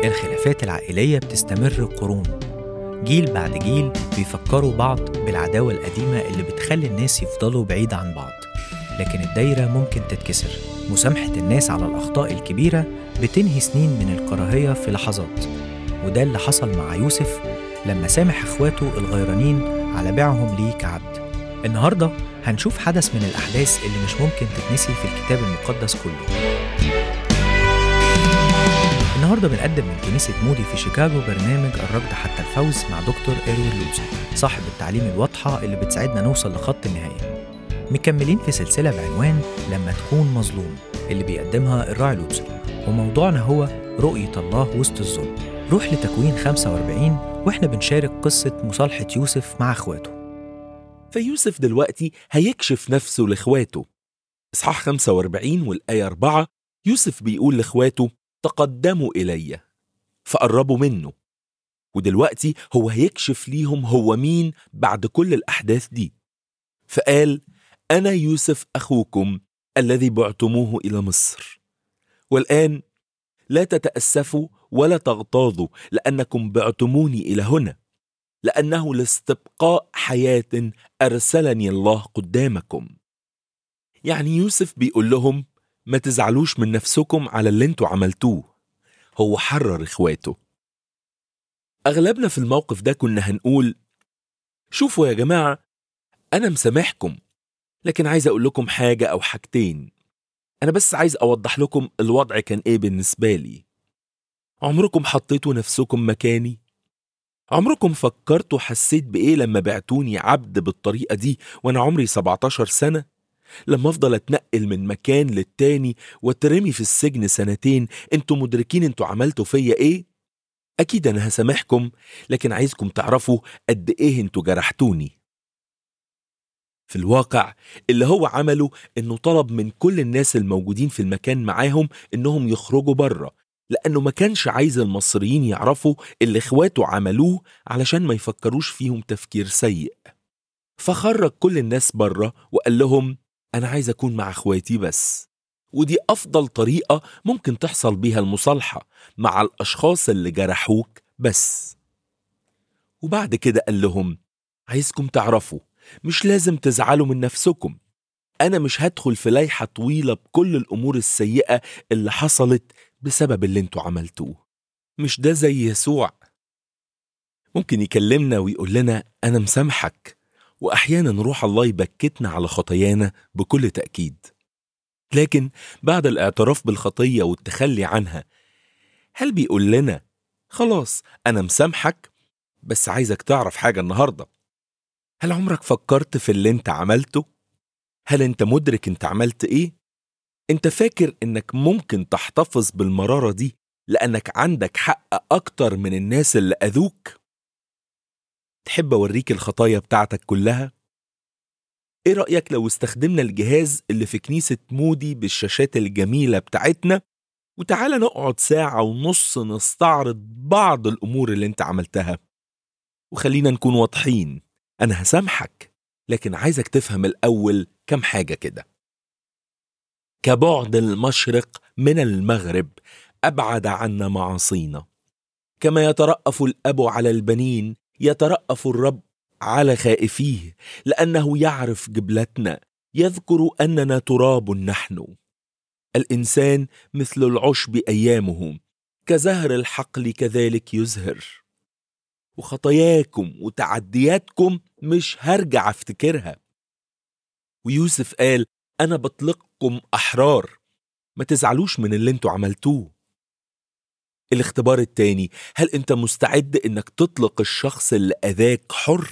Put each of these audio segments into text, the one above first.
الخلافات العائلية بتستمر قرون جيل بعد جيل بيفكروا بعض بالعداوة القديمة اللي بتخلي الناس يفضلوا بعيد عن بعض لكن الدايرة ممكن تتكسر مسامحة الناس على الأخطاء الكبيرة بتنهي سنين من الكراهية في لحظات وده اللي حصل مع يوسف لما سامح إخواته الغيرانين على بيعهم ليه كعبد النهاردة هنشوف حدث من الأحداث اللي مش ممكن تتنسي في الكتاب المقدس كله النهارده بنقدم من كنيسة مودي في شيكاغو برنامج الركض حتى الفوز مع دكتور إيروين لوزي صاحب التعليم الواضحة اللي بتساعدنا نوصل لخط النهاية مكملين في سلسلة بعنوان لما تكون مظلوم اللي بيقدمها الراعي لوزي وموضوعنا هو رؤية الله وسط الظلم روح لتكوين 45 واحنا بنشارك قصة مصالحة يوسف مع اخواته فيوسف دلوقتي هيكشف نفسه لاخواته اصحاح 45 والايه 4 يوسف بيقول لاخواته تقدموا الي فقربوا منه ودلوقتي هو هيكشف ليهم هو مين بعد كل الاحداث دي فقال انا يوسف اخوكم الذي بعتموه الى مصر والان لا تتاسفوا ولا تغتاظوا لانكم بعتموني الى هنا لانه لاستبقاء حياه ارسلني الله قدامكم يعني يوسف بيقول لهم ما تزعلوش من نفسكم على اللي انتوا عملتوه هو حرر اخواته اغلبنا في الموقف ده كنا هنقول شوفوا يا جماعه انا مسامحكم لكن عايز اقول لكم حاجه او حاجتين انا بس عايز اوضح لكم الوضع كان ايه بالنسبه لي عمركم حطيتوا نفسكم مكاني عمركم فكرتوا حسيت بايه لما بعتوني عبد بالطريقه دي وانا عمري 17 سنه لما افضل اتنقل من مكان للتاني واترمي في السجن سنتين انتوا مدركين انتوا عملتوا فيا ايه اكيد انا هسامحكم لكن عايزكم تعرفوا قد ايه انتوا جرحتوني في الواقع اللي هو عمله انه طلب من كل الناس الموجودين في المكان معاهم انهم يخرجوا بره لانه ما كانش عايز المصريين يعرفوا اللي اخواته عملوه علشان ما يفكروش فيهم تفكير سيء فخرج كل الناس بره وقال لهم انا عايز اكون مع اخواتي بس ودي افضل طريقه ممكن تحصل بيها المصالحه مع الاشخاص اللي جرحوك بس وبعد كده قال لهم عايزكم تعرفوا مش لازم تزعلوا من نفسكم انا مش هدخل في لائحه طويله بكل الامور السيئه اللي حصلت بسبب اللي انتوا عملتوه مش ده زي يسوع ممكن يكلمنا ويقول لنا انا مسامحك واحيانا روح الله يبكتنا على خطايانا بكل تاكيد لكن بعد الاعتراف بالخطيه والتخلي عنها هل بيقول لنا خلاص انا مسامحك بس عايزك تعرف حاجه النهارده هل عمرك فكرت في اللي انت عملته هل انت مدرك انت عملت ايه انت فاكر انك ممكن تحتفظ بالمراره دي لانك عندك حق اكتر من الناس اللي اذوك تحب اوريك الخطايا بتاعتك كلها ايه رايك لو استخدمنا الجهاز اللي في كنيسه مودي بالشاشات الجميله بتاعتنا وتعالى نقعد ساعه ونص نستعرض بعض الامور اللي انت عملتها وخلينا نكون واضحين انا هسامحك لكن عايزك تفهم الاول كم حاجه كده كبعد المشرق من المغرب ابعد عنا معاصينا كما يترأف الاب على البنين يترأف الرب على خائفيه لانه يعرف جبلتنا يذكر اننا تراب نحن الانسان مثل العشب ايامه كزهر الحقل كذلك يزهر وخطاياكم وتعدياتكم مش هرجع افتكرها ويوسف قال انا بطلقكم احرار ما تزعلوش من اللي انتوا عملتوه الاختبار التاني هل انت مستعد انك تطلق الشخص اللي اذاك حر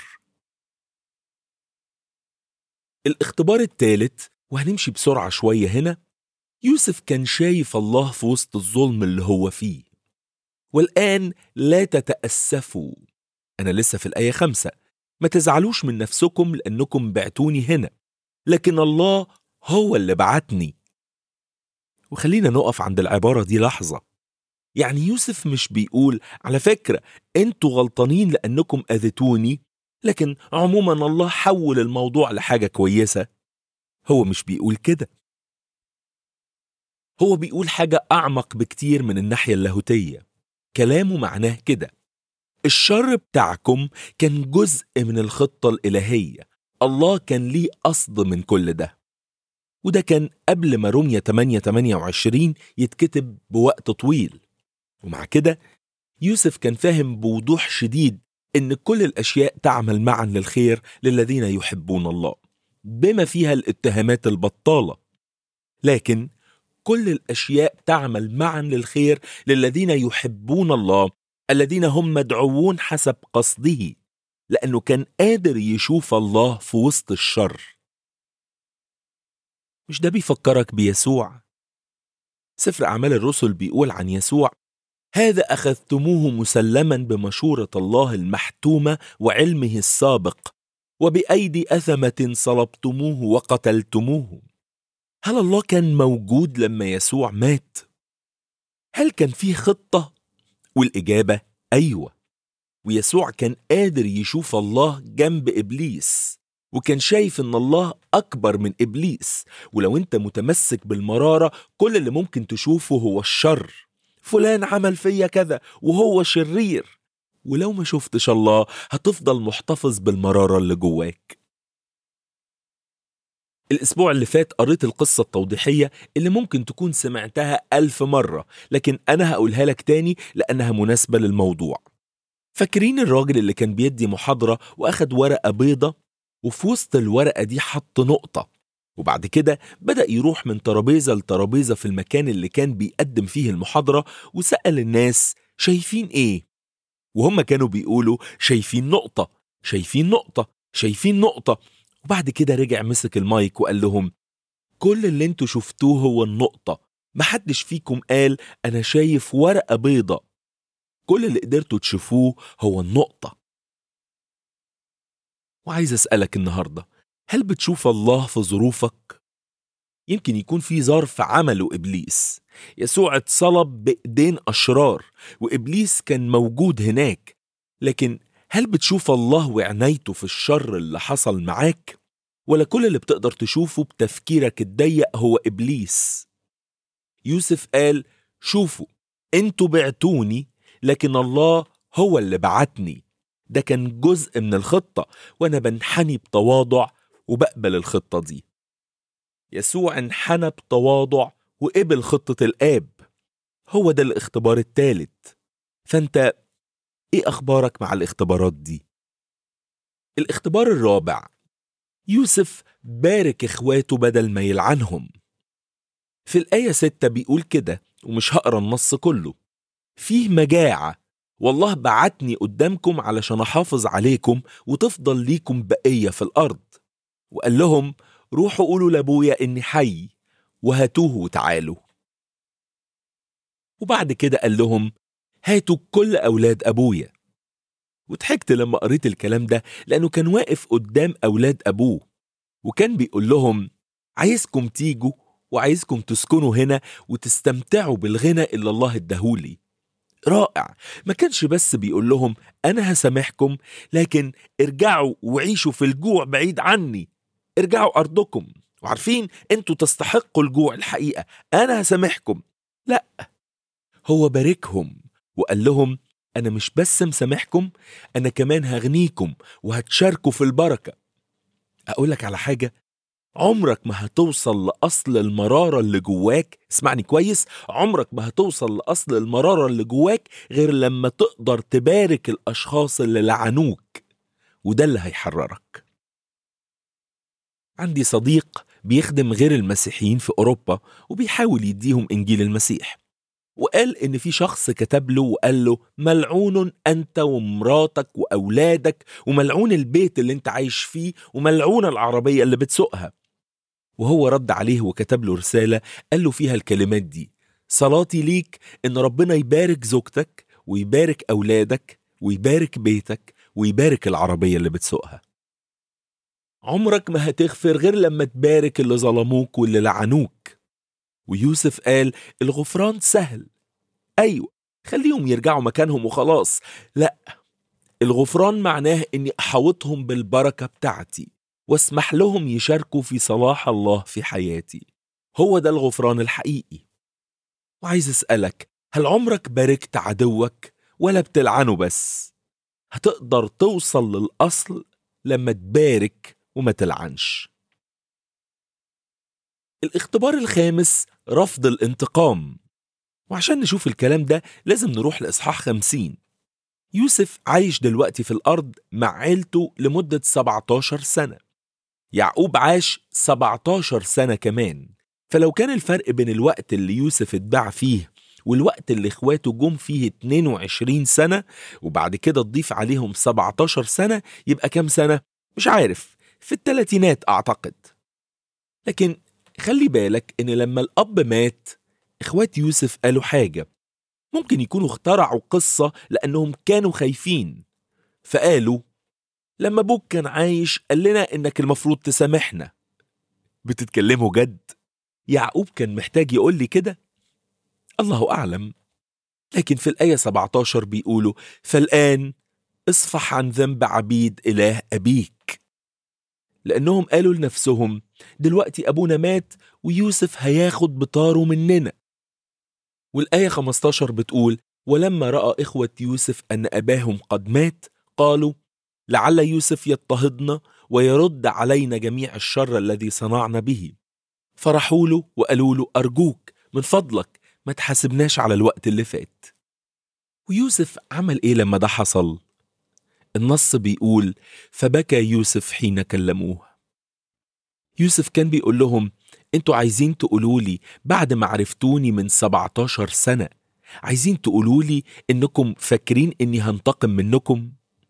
الاختبار التالت وهنمشي بسرعة شوية هنا يوسف كان شايف الله في وسط الظلم اللي هو فيه والآن لا تتأسفوا أنا لسه في الآية خمسة ما تزعلوش من نفسكم لأنكم بعتوني هنا لكن الله هو اللي بعتني وخلينا نقف عند العبارة دي لحظة يعني يوسف مش بيقول على فكرة انتوا غلطانين لأنكم أذيتوني لكن عموما الله حول الموضوع لحاجة كويسة هو مش بيقول كده هو بيقول حاجة أعمق بكتير من الناحية اللاهوتية كلامه معناه كده الشر بتاعكم كان جزء من الخطة الإلهية الله كان ليه قصد من كل ده وده كان قبل ما رومية 8 28 يتكتب بوقت طويل ومع كده يوسف كان فاهم بوضوح شديد إن كل الأشياء تعمل معا للخير للذين يحبون الله بما فيها الاتهامات البطالة لكن كل الأشياء تعمل معا للخير للذين يحبون الله الذين هم مدعوون حسب قصده لأنه كان قادر يشوف الله في وسط الشر مش ده بيفكرك بيسوع سفر أعمال الرسل بيقول عن يسوع هذا أخذتموه مسلما بمشورة الله المحتومة وعلمه السابق وبأيدي أثمة صلبتموه وقتلتموه هل الله كان موجود لما يسوع مات؟ هل كان فيه خطة؟ والإجابة أيوة ويسوع كان قادر يشوف الله جنب إبليس وكان شايف إن الله أكبر من إبليس ولو أنت متمسك بالمرارة كل اللي ممكن تشوفه هو الشر فلان عمل فيا كذا وهو شرير ولو ما شفتش الله هتفضل محتفظ بالمرارة اللي جواك الأسبوع اللي فات قريت القصة التوضيحية اللي ممكن تكون سمعتها ألف مرة لكن أنا هقولها لك تاني لأنها مناسبة للموضوع فاكرين الراجل اللي كان بيدي محاضرة وأخد ورقة بيضة وفي وسط الورقة دي حط نقطة وبعد كده بدأ يروح من ترابيزة لترابيزة في المكان اللي كان بيقدم فيه المحاضرة وسأل الناس شايفين إيه؟ وهم كانوا بيقولوا شايفين نقطة شايفين نقطة شايفين نقطة وبعد كده رجع مسك المايك وقال لهم كل اللي انتوا شفتوه هو النقطة محدش فيكم قال أنا شايف ورقة بيضة كل اللي قدرتوا تشوفوه هو النقطة وعايز أسألك النهاردة هل بتشوف الله في ظروفك؟ يمكن يكون في ظرف عمله إبليس يسوع اتصلب بإيدين أشرار وإبليس كان موجود هناك لكن هل بتشوف الله وعنايته في الشر اللي حصل معاك؟ ولا كل اللي بتقدر تشوفه بتفكيرك الضيق هو إبليس؟ يوسف قال شوفوا انتوا بعتوني لكن الله هو اللي بعتني ده كان جزء من الخطة وأنا بنحني بتواضع وبقبل الخطة دي يسوع انحنى بتواضع وقبل خطة الآب هو ده الاختبار الثالث فأنت إيه أخبارك مع الاختبارات دي؟ الاختبار الرابع يوسف بارك إخواته بدل ما يلعنهم في الآية ستة بيقول كده ومش هقرا النص كله فيه مجاعة والله بعتني قدامكم علشان أحافظ عليكم وتفضل ليكم بقية في الأرض وقال لهم روحوا قولوا لأبويا إني حي وهاتوه وتعالوا وبعد كده قال لهم هاتوا كل أولاد أبويا وضحكت لما قريت الكلام ده لأنه كان واقف قدام أولاد أبوه وكان بيقول لهم عايزكم تيجوا وعايزكم تسكنوا هنا وتستمتعوا بالغنى اللي الله اداهولي رائع ما كانش بس بيقول لهم أنا هسامحكم لكن ارجعوا وعيشوا في الجوع بعيد عني ارجعوا أرضكم وعارفين انتوا تستحقوا الجوع الحقيقة أنا هسامحكم لا هو باركهم وقال لهم أنا مش بس مسامحكم أنا كمان هغنيكم وهتشاركوا في البركة أقولك على حاجة عمرك ما هتوصل لأصل المرارة اللي جواك اسمعني كويس عمرك ما هتوصل لأصل المرارة اللي جواك غير لما تقدر تبارك الأشخاص اللي لعنوك وده اللي هيحررك عندي صديق بيخدم غير المسيحيين في أوروبا وبيحاول يديهم إنجيل المسيح وقال إن في شخص كتب له وقال له ملعون أنت ومراتك وأولادك وملعون البيت اللي أنت عايش فيه وملعون العربية اللي بتسوقها وهو رد عليه وكتب له رسالة قال له فيها الكلمات دي صلاتي ليك إن ربنا يبارك زوجتك ويبارك أولادك ويبارك بيتك ويبارك العربية اللي بتسوقها عمرك ما هتغفر غير لما تبارك اللي ظلموك واللي لعنوك ويوسف قال الغفران سهل أيوة خليهم يرجعوا مكانهم وخلاص لا الغفران معناه اني احوطهم بالبركة بتاعتي واسمح لهم يشاركوا في صلاح الله في حياتي هو ده الغفران الحقيقي وعايز اسألك هل عمرك باركت عدوك ولا بتلعنه بس هتقدر توصل للأصل لما تبارك وما تلعنش الاختبار الخامس رفض الانتقام وعشان نشوف الكلام ده لازم نروح لإصحاح خمسين يوسف عايش دلوقتي في الأرض مع عيلته لمدة 17 سنة يعقوب عاش 17 سنة كمان فلو كان الفرق بين الوقت اللي يوسف اتباع فيه والوقت اللي اخواته جم فيه 22 سنة وبعد كده تضيف عليهم 17 سنة يبقى كام سنة؟ مش عارف في التلاتينات أعتقد لكن خلي بالك إن لما الأب مات إخوات يوسف قالوا حاجة ممكن يكونوا اخترعوا قصة لأنهم كانوا خايفين فقالوا لما أبوك كان عايش قال لنا إنك المفروض تسامحنا بتتكلموا جد يعقوب كان محتاج يقول لي كده الله أعلم لكن في الآية 17 بيقولوا فالآن اصفح عن ذنب عبيد إله أبيك لأنهم قالوا لنفسهم دلوقتي أبونا مات ويوسف هياخد بطاره مننا والآية 15 بتقول ولما رأى إخوة يوسف أن أباهم قد مات قالوا لعل يوسف يضطهدنا ويرد علينا جميع الشر الذي صنعنا به فرحوا له وقالوا له أرجوك من فضلك ما تحاسبناش على الوقت اللي فات ويوسف عمل إيه لما ده حصل؟ النص بيقول فبكى يوسف حين كلموه يوسف كان بيقول لهم انتوا عايزين تقولوا لي بعد ما عرفتوني من 17 سنة عايزين تقولوا لي انكم فاكرين اني هنتقم منكم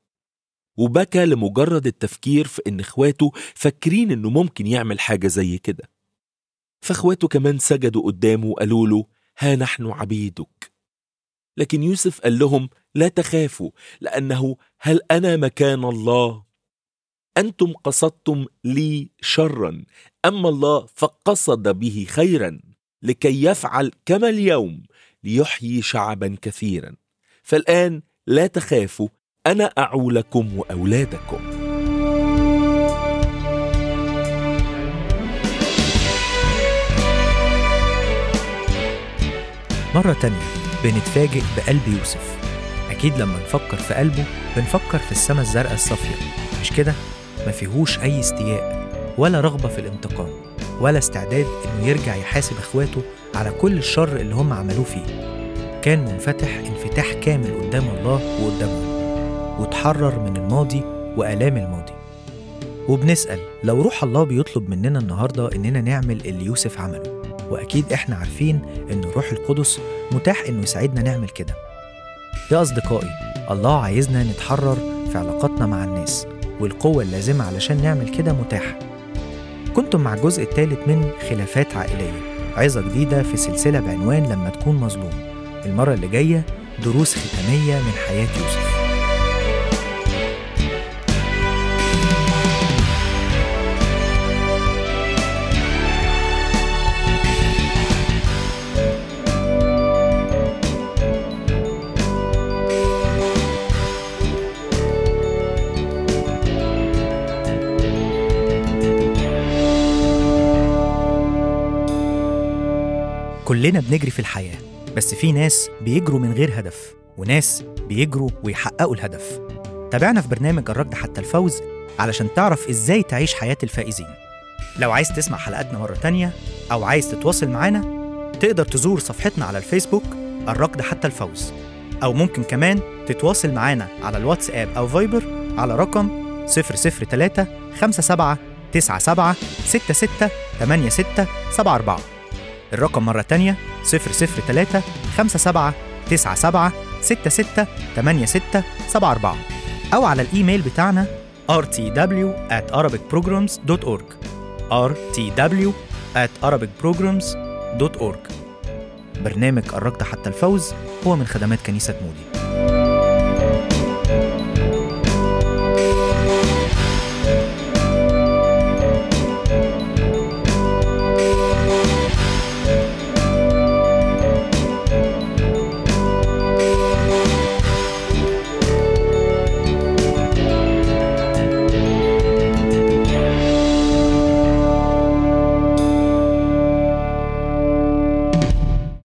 وبكى لمجرد التفكير في ان اخواته فاكرين انه ممكن يعمل حاجة زي كده فاخواته كمان سجدوا قدامه وقالوا له ها نحن عبيدك لكن يوسف قال لهم لا تخافوا لانه هل انا مكان الله انتم قصدتم لي شرا اما الله فقصد به خيرا لكي يفعل كما اليوم ليحيي شعبا كثيرا فالان لا تخافوا انا اعولكم واولادكم مرة تانية بنتفاجئ بقلب يوسف أكيد لما نفكر في قلبه بنفكر في السما الزرقاء الصافية مش كده؟ ما فيهوش أي استياء ولا رغبة في الانتقام ولا استعداد إنه يرجع يحاسب إخواته على كل الشر اللي هم عملوه فيه كان منفتح انفتاح كامل قدام الله وقدامهم وتحرر من الماضي وآلام الماضي وبنسأل لو روح الله بيطلب مننا النهاردة إننا نعمل اللي يوسف عمله وأكيد إحنا عارفين إن الروح القدس متاح إنه يساعدنا نعمل كده يا أصدقائي الله عايزنا نتحرر في علاقاتنا مع الناس والقوة اللازمة علشان نعمل كده متاحة كنتم مع الجزء الثالث من خلافات عائلية عظة جديدة في سلسلة بعنوان لما تكون مظلوم المرة اللي جاية دروس ختامية من حياة يوسف كلنا بنجري في الحياة بس في ناس بيجروا من غير هدف وناس بيجروا ويحققوا الهدف تابعنا في برنامج الركض حتى الفوز علشان تعرف ازاي تعيش حياة الفائزين لو عايز تسمع حلقاتنا مرة تانية أو عايز تتواصل معانا تقدر تزور صفحتنا على الفيسبوك الركض حتى الفوز أو ممكن كمان تتواصل معانا على الواتساب أو فايبر على رقم 003 57 97 66 86 74 الرقم مرة تانية 003 57 97 66 86 74 أو على الإيميل بتاعنا rtw at arabicprograms.org rtw at arabicprograms.org برنامج الركض حتى الفوز هو من خدمات كنيسة مودي